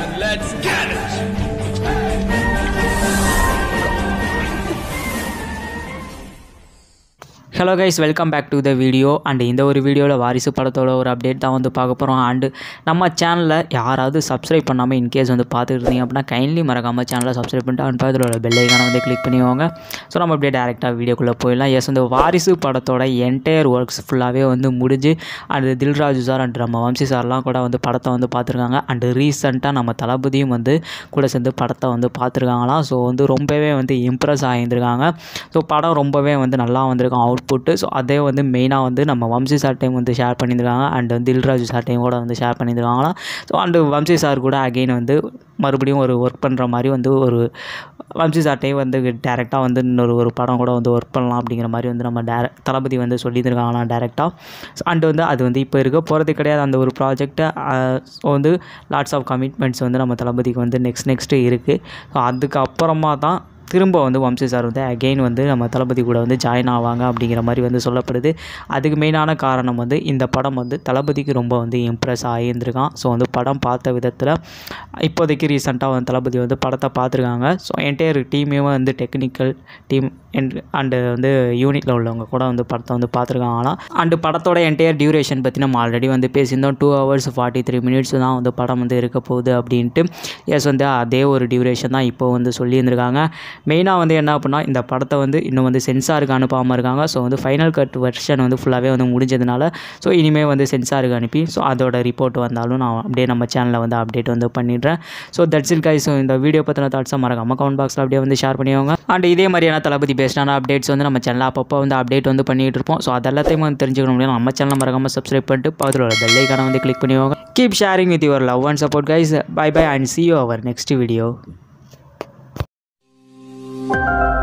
then let's get it! Hello guys welcome back to the video and இந்த ஒரு வீடியோவில் வாரிசு படத்தோட ஒரு அப்டேட் தான் வந்து பார்க்க போகிறோம் அண்டு நம்ம சேனலில் யாராவது சப்ஸ்கிரைப் பண்ணாமல் இன்கேஸ் வந்து பார்த்துட்டு இருந்தீங்க அப்படின்னா கைண்ட்லி மறக்காமல் சேனலை சப்ஸ்கிரைப் பண்ணிட்டு அண்ட் பக்கத்தில் பெல் ஐக்கான வந்து கிளிக் பண்ணிவாங்க ஸோ நம்ம அப்படியே டேரெக்டாக வீடியோக்குள்ளே போயிடலாம் எஸ் இந்த வாரிசு படத்தோட என்டையர் ஒர்க்ஸ் ஃபுல்லாகவே வந்து முடிஞ்சு அண்டு தில்ராஜு சார் அண்ட் நம்ம வம்சி சார்லாம் கூட வந்து படத்தை வந்து பார்த்துருக்காங்க அண்டு ரீசெண்டாக நம்ம தளபதியும் வந்து கூட சேர்ந்து படத்தை வந்து பார்த்துருக்காங்களாம் ஸோ வந்து ரொம்பவே வந்து இம்ப்ரெஸ் ஆகியிருந்திருக்காங்க ஸோ படம் ரொம்பவே வந்து நல்லா வந்திருக்கும் அவுட்புட்டு ஸோ அதே வந்து மெயினாக வந்து நம்ம வம்சி சார் டைம் வந்து ஷேர் பண்ணியிருக்காங்க அண்ட் வந்து தில்ராஜு சார் டைம் கூட வந்து ஷேர் பண்ணியிருக்காங்களாம் ஸோ அண்டு வம்சி சார் கூட அகெயின் வந்து மறுபடியும் ஒரு ஒர்க் பண்ணுற மாதிரி வந்து ஒரு வம்சி சார் டைம் வந்து டேரெக்டாக வந்து இன்னொரு ஒரு படம் கூட வந்து ஒர்க் பண்ணலாம் அப்படிங்கிற மாதிரி வந்து நம்ம டேர தளபதி வந்து சொல்லியிருக்காங்களாம் டேரெக்டாக ஸோ அண்டு வந்து அது வந்து இப்போ இருக்க போகிறது கிடையாது அந்த ஒரு ப்ராஜெக்டை ஸோ வந்து லாட்ஸ் ஆஃப் கமிட்மெண்ட்ஸ் வந்து நம்ம தளபதிக்கு வந்து நெக்ஸ்ட் நெக்ஸ்ட்டு இருக்குது ஸோ அதுக்கப்புறமா தான் திரும்ப வந்து வம்சி சார் வந்து அகெயின் வந்து நம்ம தளபதி கூட வந்து ஜாயின் ஆவாங்க அப்படிங்கிற மாதிரி வந்து சொல்லப்படுது அதுக்கு மெயினான காரணம் வந்து இந்த படம் வந்து தளபதிக்கு ரொம்ப வந்து இம்ப்ரெஸ் ஆகியிருந்திருக்கான் ஸோ வந்து படம் பார்த்த விதத்தில் இப்போதைக்கு ரீசெண்டாக வந்து தளபதி வந்து படத்தை பார்த்துருக்காங்க ஸோ என்டையர் டீமே வந்து டெக்னிக்கல் டீம் அண்டு வந்து யூனிட்டில் உள்ளவங்க கூட வந்து படத்தை வந்து பார்த்துருக்காங்களாம் அண்டு படத்தோட என்டையர் டியூரேஷன் பற்றி நம்ம ஆல்ரெடி வந்து பேசியிருந்தோம் two hours forty three minutes தான் வந்து படம் வந்து இருக்க போகுது அப்படின்ட்டு எஸ் வந்து அதே ஒரு டியூரேஷன் தான் இப்போ வந்து சொல்லியிருந்திருக்காங்க மெயினாக வந்து என்ன அப்படின்னா இந்த படத்தை வந்து இன்னும் வந்து சென்சாருக்கு அனுப்பாமல் இருக்காங்க ஸோ வந்து ஃபைனல் கட் வெர்ஷன் வந்து ஃபுல்லாகவே வந்து முடிஞ்சதுனால ஸோ இனிமேல் வந்து சென்சாருக்கு அனுப்பி ஸோ அதோட ரிப்போர்ட் வந்தாலும் நான் அப்படியே நம்ம சேனலில் வந்து அப்டேட் வந்து பண்ணிடுறேன் ஸோ தட்ஸ் இல் கைஸ் இந்த வீடியோ பற்றின தாட்ஸை மறக்காம கமெண்ட் பாக்ஸில் அப்படியே வந்து ஷேர் பண்ணிக்கோங்க அண்ட் இதே மாதிரியான தளபதி பேஸ்டான அப்டேட்ஸ் வந்து நம்ம சேனலில் அப்பப்போ வந்து அப்டேட் வந்து பண்ணிகிட்டு இருப்போம் ஸோ அது எல்லாத்தையும் வந்து தெரிஞ்சுக்கணும் முடியும் நம்ம சேனலை மறக்காமல் சப்ஸ்கிரைப் பண்ணிட்டு பக்கத்தில் உள்ள பெல் ஐக்கான வந்து கிளிக் பண்ணிக்கோங்க keep sharing with your love and support guys bye bye and see you our next video